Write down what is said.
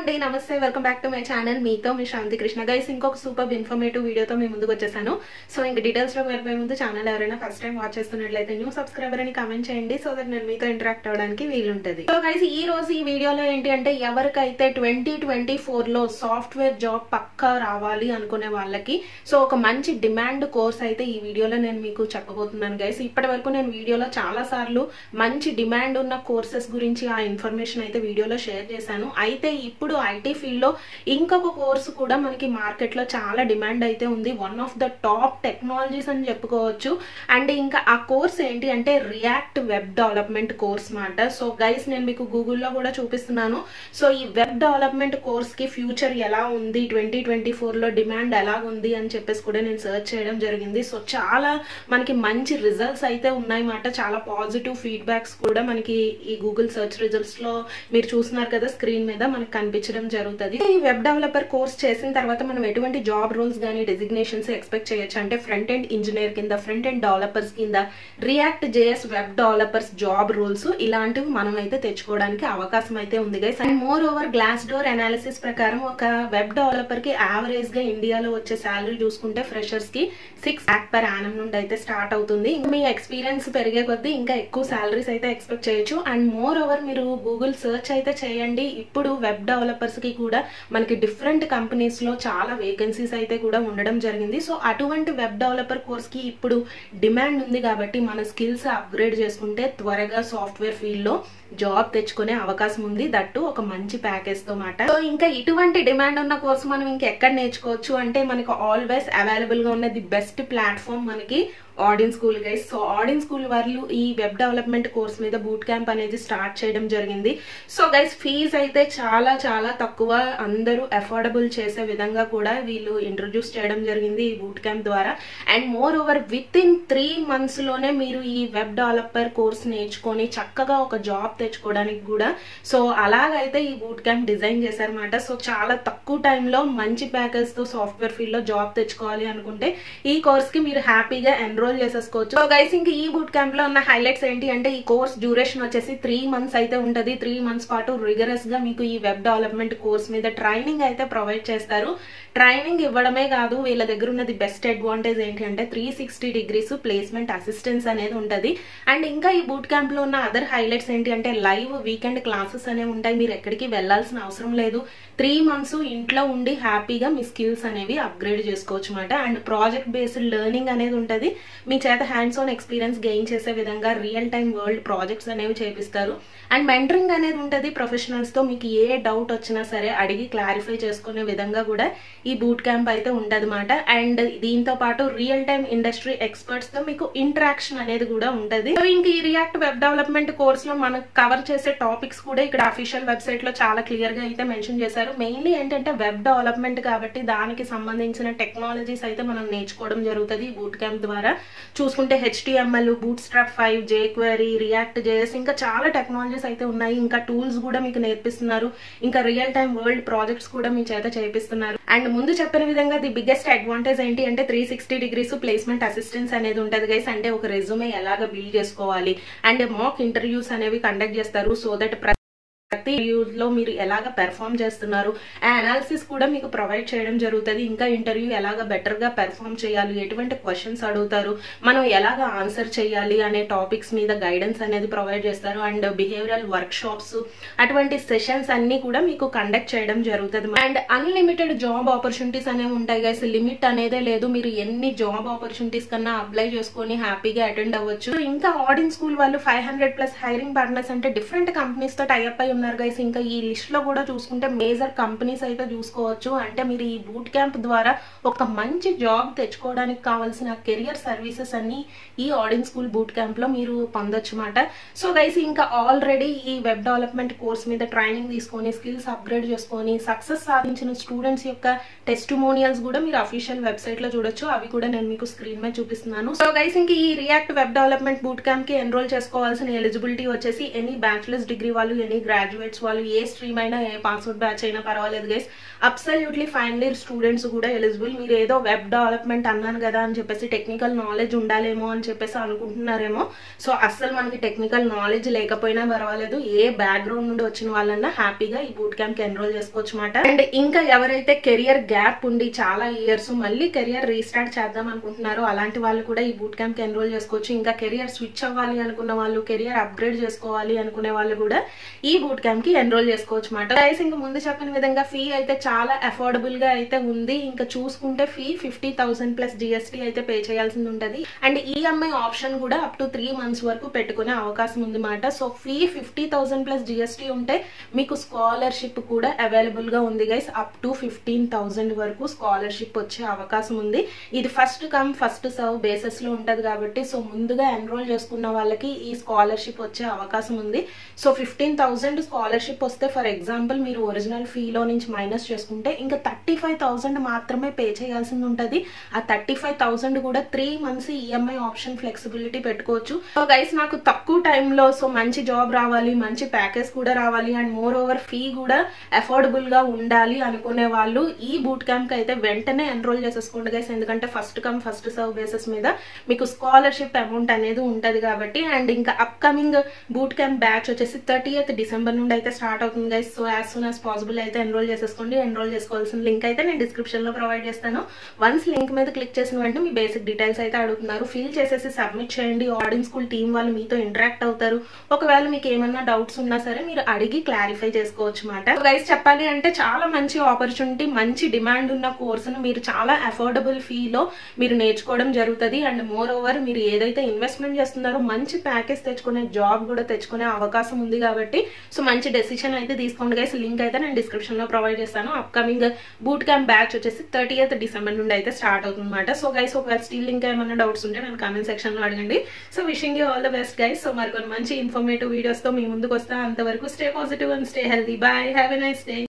అండి నమస్తే welcome back to my channel మీతో మీ శాంతి కృష్ణ గైస్ ఇంకొక సూపర్ ఇన్ఫర్మేటివ్ వీడియోతో మీ ముందుకు వచ్చేసాను సో ఇంక డీటెయిల్స్ లో వెళ్ళిపోయే ముందు ఛానల్ ఎవరైనా ఫస్ట్ టైం వాచ్ చేస్తున్నట్లయితే న్యూ సబ్స్క్రైబర్ అని కామెంట్ చేయండి సో దట్ నేను మీతో ఇంటరాక్ట్ అవ్వడానికి వీలుంటది సో గైస్ ఈ రోజు ఈ వీడియోలో ఏంటి అంటే ఎవరికైతే ట్వంటీ ట్వంటీ ఫోర్ లో సాఫ్ట్వేర్ జాబ్ పక్కా రావాలి అనుకునే వాళ్ళకి సో ఒక మంచి డిమాండ్ కోర్స్ అయితే ఈ వీడియోలో నేను మీకు చెప్పబోతున్నాను గైస్ ఇప్పటి వరకు నేను వీడియోలో చాలా సార్లు మంచి డిమాండ్ ఉన్న కోర్సెస్ గురించి ఆ ఇన్ఫర్మేషన్ అయితే వీడియోలో షేర్ చేశాను అయితే ఇప్పుడు ఐటీ ఫీల్డ్ లో ఇంకొక కోర్సు కూడా మనకి మార్కెట్ లో చాలా డిమాండ్ అయితే ఉంది one of the top technologies అని చెప్పుకోవచ్చు అండ్ ఇంకా ఆ కోర్స్ ఏంటి అంటే రియాక్ట్ వెబ్ డెవలప్మెంట్ కోర్స్ మాట సో గైస్ నేను మీకు గూగుల్లో కూడా చూపిస్తున్నాను సో ఈ వెబ్ డెవలప్మెంట్ కోర్స్ కి ఫ్యూచర్ ఎలా ఉంది ట్వంటీ ట్వంటీ ఫోర్ లో డిమాండ్ ఎలా ఉంది అని చెప్పేసి కూడా నేను సెర్చ్ చేయడం జరిగింది సో చాలా మనకి మంచి రిజల్ట్స్ అయితే ఉన్నాయి మాట చాలా పాజిటివ్ ఫీడ్బ్యాక్స్ కూడా మనకి ఈ గూగుల్ సెర్చ్ రిజల్ట్స్ లో మీరు చూస్తున్నారు కదా స్క్రీన్ మీద మనకి కనిపించడం జరుగుతుంది ఈ వెబ్ డెవలపర్ కోర్స్ చేసిన తర్వాత మనం ఎటువంటి జాబ్ రోల్స్ కానీ డెసిగ్నేషన్స్ ఎక్స్పెక్ట్ చేయొచ్చు అంటే ఫ్రంట్ ఎండ్ ఇంజనీర్ కింద ఫ్రంట్ ఎండ్ డెవలపర్స్ కింద React JS web developers job roles ఇలాంటివి మనం అయితే తెచ్చుకోవడానికి అవకాశం అయితే ఉంది guys and moreover Glassdoor analysis ప్రకారం ఒక వెబ్ డెవలపర్ కి యావరేజ్ గా ఇండియాలో వచ్చే శాలరీ చూసుకుంటే ఫ్రెషర్స్ కి సిక్స్ లాక్ పర్ యానం నుండి అయితే స్టార్ట్ అవుతుంది మీ ఎక్స్పీరియన్స్ పెరిగే కొద్దీ ఇంకా ఎక్కువ శాలరీస్ అయితే ఎక్స్పెక్ట్ చేయొచ్చు అండ్ మోర్ ఓవర్ మీరు గూగుల్ సెర్చ్ అయితే చేయండి ఇప్పుడు వెబ్ డెవలపర్స్ కి కూడా మనకి డిఫరెంట్ కంపెనీస్ లో చాలా వేకెన్సీస్ అయితే కూడా ఉండడం జరిగింది సో అటువంటి వెబ్ డెవలపర్ కోర్స్ కి ఇప్పుడు డిమాండ్ ఉంది కాబట్టి మన స్కిల్స్ అప్గ్రేడ్ చేసుకుంటే త్వరగా సాఫ్ట్వేర్ ఫీల్డ్ లో జాబ్ తెచ్చుకునే అవకాశం ఉంది దట్టు ఒక మంచి ప్యాకేజ్ తో మాట సో ఇంకా ఇటువంటి డిమాండ్ ఉన్న కోర్సు మనం ఇంకా ఎక్కడ నేర్చుకోవచ్చు అంటే మనకు ఆల్వేస్ అవైలబుల్ గా ఉన్న ది బెస్ట్ ప్లాట్ఫామ్ మనకి Odin School guys so Odin School వాళ్ళు ఈ వెబ్ డెవలప్మెంట్ కోర్స్ మీద బూట్ క్యాంప్ అనేది స్టార్ట్ చేయడం జరిగింది సో గైస్ ఫీజ్ అయితే చాలా చాలా తక్కువ అందరూ అఫోర్డబుల్ చేసే విధంగా కూడా వీళ్ళు ఇంట్రొడ్యూస్ చేయడం జరిగింది ఈ బూట్ క్యాంప్ ద్వారా and moreover within three months లోనే మీరు ఈ వెబ్ డెవలపర్ కోర్స్ నేర్చుకొని చక్కగా ఒక జాబ్ తెచ్చుకోవడానికి కూడా సో అలాగైతే ఈ బూట్ క్యాంప్ డిజైన్ చేశారన్నమాట సో చాలా తక్కువ టైంలో మంచి ప్యాకేజ్ తో సాఫ్ట్వేర్ ఫీల్డ్ లో జాబ్ తెచ్చుకోవాలి అనుకుంటే ఈ కోర్స్ కి మీరు హ్యాపీగా ఎన్రోల్ చేసేసుకోవచ్చు సో గైస్ ఇంక ఈ బూట్ క్యాంప్ లో ఉన్న హైలైట్స్ ఏంటి అంటే ఈ కోర్స్ డ్యూరేషన్ వచ్చేసి త్రీ మంత్స్ అయితే ఉంటది త్రీ మంత్స్ పాటు రిగరస్ గా మీకు ఈ వెబ్ డెవలప్మెంట్ కోర్స్ మీద ట్రైనింగ్ అయితే ప్రొవైడ్ చేస్తారు ట్రైనింగ్ ఇవ్వడమే కాదు వీళ్ళ దగ్గర ఉన్నది బెస్ట్ అడ్వాంటేజ్ ఏంటి అంటే three sixty degrees placement assistance అనేది ఉంటుంది అండ్ ఇంకా ఈ బూట్ క్యాంప్ లో ఉన్న అదర్ హైలైట్స్ ఏంటి అంటే లైవ్ వీకెండ్ క్లాసెస్ అనేవి ఉంటాయి మీరు ఎక్కడికి వెళ్లాల్సిన అవసరం లేదు త్రీ మంత్స్ ఇంట్లో ఉండి హ్యాపీగా మీ స్కిల్స్ అనేవి అప్గ్రేడ్ చేసుకోవచ్చు అనమాట అండ్ ప్రాజెక్ట్ బేస్డ్ లెర్నింగ్ అనేది ఉంటుంది మీ చేత హ్యాండ్స్ ఆన్ ఎక్స్పీరియన్స్ గెయిన్ చేసే విధంగా రియల్ టైం వరల్డ్ ప్రాజెక్ట్స్ అనేవి చేపిస్తారు అండ్ మెంటరింగ్ అనేది ఉంటుంది ప్రొఫెషనల్స్ తో మీకు ఏ డౌట్ వచ్చినా సరే అడిగి క్లారిఫై చేసుకునే విధంగా కూడా ఈ బూట్ క్యాంప్ అయితే ఉంటదన్నమాట అండ్ దీంతో పాటు రియల్ టైం ఇండస్ట్రీ ఎక్స్పర్ట్స్ తో మీకు ఇంటరాక్షన్ అనేది కూడా ఉంటది సో ఇంక ఈ రియాక్ట్ వెబ్ డెవలప్మెంట్ కోర్స్ లో మనం కవర్ చేసే టాపిక్స్ కూడా ఇక్కడ అఫీషియల్ వెబ్సైట్ లో చాలా క్లియర్ గా అయితే మెన్షన్ చేశారు మెయిన్లీ ఏంటంటే వెబ్ డెవలప్మెంట్ కాబట్టి దానికి సంబంధించిన టెక్నాలజీస్ అయితే మనం నేర్చుకోవడం జరుగుతుంది బూట్ క్యాంప్ ద్వారా చూసుకుంటే HTML bootstrap five jQuery React JS ఇంకా చాలా టెక్నాలజీస్ అయితే ఉన్నాయి ఇంకా టూల్స్ కూడా మీకు నేర్పిస్తున్నారు ఇంకా రియల్ టైం వరల్డ్ ప్రాజెక్ట్స్ కూడా మీ చేత చేపిస్తున్నారు అండ్ ముందు చెప్పిన విధంగా ది బిగ్గెస్ట్ అడ్వాంటేజ్ ఏంటి అంటే three sixty degrees placement assistance అనేది ఉంటుంది గైస్ అంటే ఒక రెజ్యూమే ఎలాగ బిల్డ్ చేసుకోవాలి అండ్ మాక్ ఇంటర్వ్యూస్ అనేవి కండక్ట్ చేస్తారు సో దట్ ప్రతి లో మీరు ఎలాగ పెర్ఫామ్ చేస్తున్నారు ఆ అనాలిసిస్ కూడా మీకు ప్రొవైడ్ చేయడం జరుగుతుంది ఇంకా ఇంటర్వ్యూ ఎలాగ బెటర్ గా పెర్ఫామ్ చేయాలి ఎటువంటి క్వశ్చన్స్ అడుగుతారు మనం ఎలాగ ఆన్సర్ చేయాలి అనే టాపిక్స్ మీద గైడెన్స్ అనేది ప్రొవైడ్ చేస్తారు అండ్ బిహేవియరల్ వర్క్ షాప్స్ అటువంటి సెషన్స్ అన్ని కూడా మీకు కండక్ట్ చేయడం జరుగుతుంది అండ్ అన్లిమిటెడ్ జాబ్ ఆపర్చునిటీస్ అనేవి ఉంటాయి గైస్ లిమిట్ అనేదే లేదు మీరు ఎన్ని జాబ్ ఆపర్చునిటీస్ కన్నా అప్లై చేసుకొని హ్యాపీగా అటెండ్ అవ్వచ్చు ఇంకా ఆడియన్ స్కూల్ వాళ్ళు five hundred plus hiring partners అంటే డిఫరెంట్ కంపెనీస్ తో టైఅప్ అయి ఉన్నారు గైస్ ఇంకా ఈ లిస్ట్ లో కూడా చూసుకుంటే మేజర్ కంపెనీస్ అయితే చూసుకోవచ్చు అంటే మీరు ఈ బూట్ క్యాంప్ ద్వారా ఒక మంచి జాబ్ తెచ్చుకోవడానికి కావాల్సిన కెరియర్ సర్వీసెస్ అన్ని ఈ ఆడియన్ స్కూల్ బూట్ క్యాంప్ లో మీరు పొందొచ్చు అనమాట సో గైస్ ఇంకా ఆల్రెడీ ఈ వెబ్ డెవలప్మెంట్ కోర్స్ మీద ట్రైనింగ్ తీసుకొని స్కిల్స్ అప్గ్రేడ్ చేసుకొని సక్సెస్ సాధించిన స్టూడెంట్స్ యొక్క టెస్టిమోనియల్స్ కూడా మీరు అఫీషియల్ వెబ్సైట్ లో చూడొచ్చు అవి కూడా నేను మీకు స్క్రీన్ మీద చూపిస్తున్నాను సో గైస్ ఇంక ఈ React web development boot camp కి ఎన్రోల్ చేసుకోవాల్సిన ఎలిజిబిలిటీ వచ్చేసి ఎనీ బ్యాచిలర్స్ డిగ్రీ వాళ్ళు ఎనీ గ్రాడ్యుయేట్ గ్రాడ్యుయేట్స్ వాళ్ళు ఏ స్ట్రీమ్ అయినా ఏ పాస్వర్డ్ బ్యాచ్ అయినా పర్వాలేదు guys absolutely final year students కూడా ఎలిజిబుల్ మీరు ఏదో వెబ్ డెవలప్మెంట్ అన్నాను కదా అని చెప్పేసి టెక్నికల్ నాలెడ్జ్ ఉండాలేమో అని చెప్పేసి అనుకుంటున్నారేమో సో అస్సలు మనకి టెక్నికల్ నాలెడ్జ్ లేకపోయినా పర్వాలేదు ఏ బ్యాక్గ్రౌండ్ నుండి వచ్చిన వాళ్ళన్నా హ్యాపీగా ఈ బూట్ క్యాంప్ కి ఎన్రోల్ చేసుకోవచ్చు అనమాట అండ్ ఇంకా ఎవరైతే కెరియర్ గ్యాప్ ఉండి చాలా ఇయర్స్ మళ్ళీ కెరియర్ రీస్టార్ట్ చేద్దాం అనుకుంటున్నారో అలాంటి వాళ్ళు కూడా ఈ బూట్ క్యాంప్ కి ఎన్రోల్ చేసుకోవచ్చు ఇంకా కెరియర్ స్విచ్ అవ్వాలి అనుకున్న వాళ్ళు కెరియర్ అప్గ్రేడ్ చేసుకోవాలి అనుకునే వాళ్ళు కూడా ఈ బూట్ క్యాంప్ కి ఎన్రోల్ చేసుకోవచ్చు అనమాట గైస్ ఇంకా ముందు చెప్పిన విధంగా ఫీ అయితే చాలా అఫోర్డబుల్ గా అయితే ఉంది ఇంకా చూసుకుంటే fee fifty thousand plus GST అయితే పే చేయాల్సి ఉంటుంది అండ్ ఈఎంఐ ఆప్షన్ కూడా అప్ టు త్రీ మంత్స్ వరకు పెట్టుకునే అవకాశం ఉంది మాట so fee fifty thousand plus GST ఉంటే మీకు స్కాలర్షిప్ కూడా అవైలబుల్ గా ఉంది guys up to fifteen thousand వరకు స్కాలర్షిప్ వచ్చే అవకాశం ఉంది ఇది first come first serve basis లో ఉంటది కాబట్టి సో ముందుగా ఎన్రోల్ చేసుకున్న వాళ్ళకి ఈ స్కాలర్షిప్ వచ్చే అవకాశం ఉంది సో ఫిఫ్టీన్ థౌసండ్ స్కాలర్షిప్ వస్తే ఫర్ ఎగ్జాంపుల్ మీరు ఒరిజినల్ ఫీలో నుంచి మైనస్ చేసుకుంటే ఇంకా థర్టీ ఫైవ్ థౌసండ్ మాత్రమే పే చేయాల్సింది ఉంటుంది ఆ థర్టీ ఫైవ్ థౌసండ్ కూడా three months EMI option flexibility పెట్టుకోవచ్చు సో గైస్ నాకు తక్కువ టైంలో సో మంచి జాబ్ రావాలి మంచి ప్యాకేజ్ కూడా రావాలి అండ్ మోర్ ఓవర్ ఫీ కూడా అఫోర్డబుల్ గా ఉండాలి అనుకునే వాళ్ళు ఈ బూట్ క్యాంప్ అయితే వెంటనే ఎన్రోల్ చేసేసుకోండి గైస్ ఎందుకంటే first come first serve basis మీద మీకు స్కాలర్షిప్ అమౌంట్ అనేది ఉంటది కాబట్టి అండ్ ఇంకా అప్కమింగ్ బూట్ క్యాంప్ బ్యాచ్ వచ్చేసి థర్టీఎత్ డిసెంబర్ నుండి అయితే స్టార్ట్ అవుతుంది guys so as soon as possible అయితే ఎన్రోల్ చేసేసుకోండి ఎన్రోల్ చేసుకోవాల్సిన లింక్ అయితే నేను డిస్క్రిప్షన్ లో ప్రొవైడ్ చేస్తాను వన్స్ లింక్ మీద క్లిక్ చేసిన వెంటనే మీ బేసిక్ డీటెయిల్స్ అయితే అడుగుతున్నారు ఫిల్ చేసేసి సబ్మిట్ చేయండి ఆడియన్ స్కూల్ టీం వాళ్ళు మీతో ఇంటరాక్ట్ అవుతారు ఒకవేళ మీకు ఏమన్నా డౌట్స్ ఉన్నా సరే మీరు అడిగి క్లారిఫై చేసుకోవచ్చు అనమాట గైస్ చెప్పాలి అంటే చాలా మంచి ఆపర్చునిటీ మంచి డిమాండ్ ఉన్న కోర్సును మీరు చాలా అఫోర్డబుల్ ఫీలో మీరు నేర్చుకోవడం జరుగుతుంది అండ్ మోర్ ఓవర్ మీరు ఏదైతే ఇన్వెస్ట్మెంట్ చేస్తున్నారో మంచి ప్యాకేజ్ తెచ్చుకునే జాబ్ కూడా తెచ్చుకునే అవకాశం ఉంది కాబట్టి సో మంచి డెసిషన్ అయితే తీసుకోండి గైస్ లింక్ అయితే నేను డిస్క్రిప్షన్ లో ప్రొవైడ్ చేస్తాను అప్కమింగ్ బూట్ క్యాంప్ బ్యాచ్ వచ్చేసి థర్టీ డిసెంబర్ నుండి అయితే స్టార్ట్ అవుతుంది అనమాట సో గైస్ ఒకవేళ స్టిల్ ఇంకా ఏమైనా డౌట్స్ ఉంటే నేను కామెంట్ సెక్షన్ లో అడగండి so wishing you all the best guys so మరికొన్ని మంచి ఇన్ఫర్మేటివ్ వీడియోస్ తో మీ ముందుకు వస్తా అంతవరకు stay positive and stay healthy bye have a nice day